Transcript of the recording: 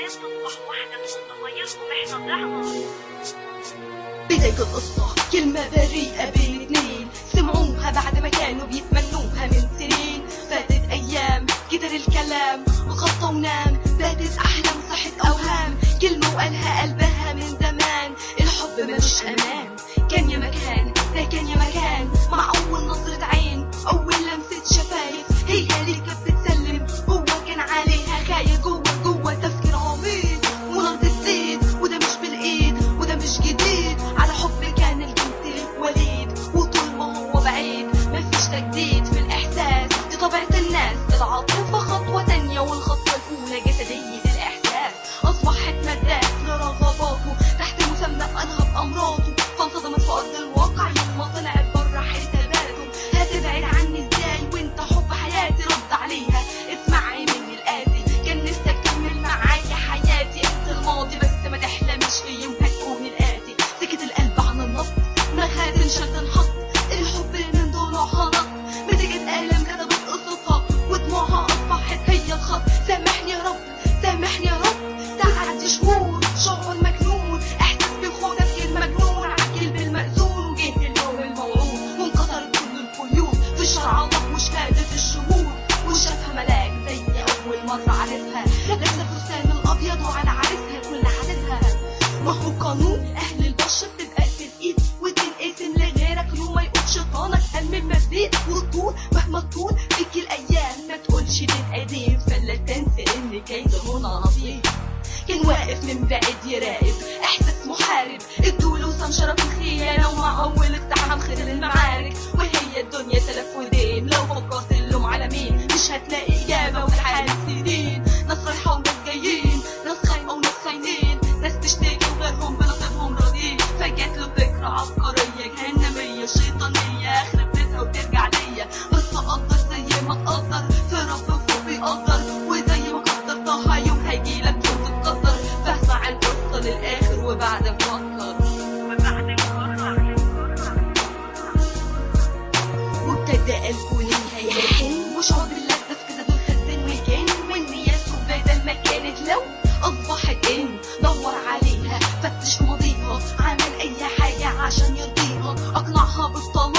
تصبح واحدة تغيرهم احنا ضعنا بداية القصة كلمة بريئة بين اتنين سمعوها بعد ما كانوا بيتمنوها من سنين فاتت أيام كتر الكلام غطى ونام باتت أحلام صحت أوهام كلمة وقالها قلبها من زمان الحب ملوش أمان كان يا مكان ده كان يا مكان مع أول نظرة عين أول لمسة شفايف هي اللي كانت بتسلم هو كان عليها خاية جوه جوه تفكير عميق ونار الزيت وده مش بالإيد وده مش جديد على حب كان الجنس وليد وطول ما هو بعيد مفيش تجديد في الإحساس دي طبيعة الناس العاطفة خطوة تانية والخطوة الأولى جسدية الإحساس أصبحت مداس لرغباته تحت مسمى أنهب أمراضه فانصدمت في أرض الواقع يوم ما طلعت بره حساباته هتبعد عني ازاي وانت حب حياتي رد عليها اسمعي مني الآتي كان نفسك تكمل معايا حياتي انت الماضي بس ما تحلمش في يوم هتكون الآتي سكت القلب عن النبض دماغها تنشل تنحط الحب من ضلوعها نط مسكت قلم كتبت قصتها ودموعها أصبحت هي الخط سامحني يا رب سامحني يا رب تعدي شهور شعور مجنون احساس بالخوف تفكير مجنون عجل بالمأذون وجه اليوم الموعود وانكسرت كل القيود في الشرع الله وشهادة الشهود وشافها ملاك زي أول مرة عرفها لابسة فستان الأبيض وعلى عريسها كل عادتها ما هو قانون أهل البشر تبقى في الإيد وتنقسم لغيرك يوم ما يقول شيطانك قال من مزيد والطول مهما تطول فيك الأيام ما تقولش للقديم فلا تنسى إن كيد هنا نصيب كان واقف من بعيد يراقب احساس محارب ادوله وسام شرف الخيانه ومع اول اقتحام خير المعارك وهي الدنيا تلف ودين لو فكرت اللوم على مين مش هتلاقي اجابه وحال سنين ناس رايحه وناس جايين ناس خايفه وناس خاينين ناس تشتكي وغيرهم بنصيبهم راضيين فجات له فكره عبقريه جهنميه شيطانيه اخرب بيتها وترجع ليا بس اقدر زي ما اقدر في رب فوق بيقدر وزي ما قدرتها يوم هيجيلك يوم تتقدر فاسمع القصه للاخر وبعدين فكر وبعد القرار وابتدى قلبه ليها يحن وشعور باللذة في كذا الخزان والجن والنيات بدل ما كانت لو أصبحت إن دور عليها فتش في ماضيها عمل أي حاجة عشان يرضيها أقنعها بالطلاق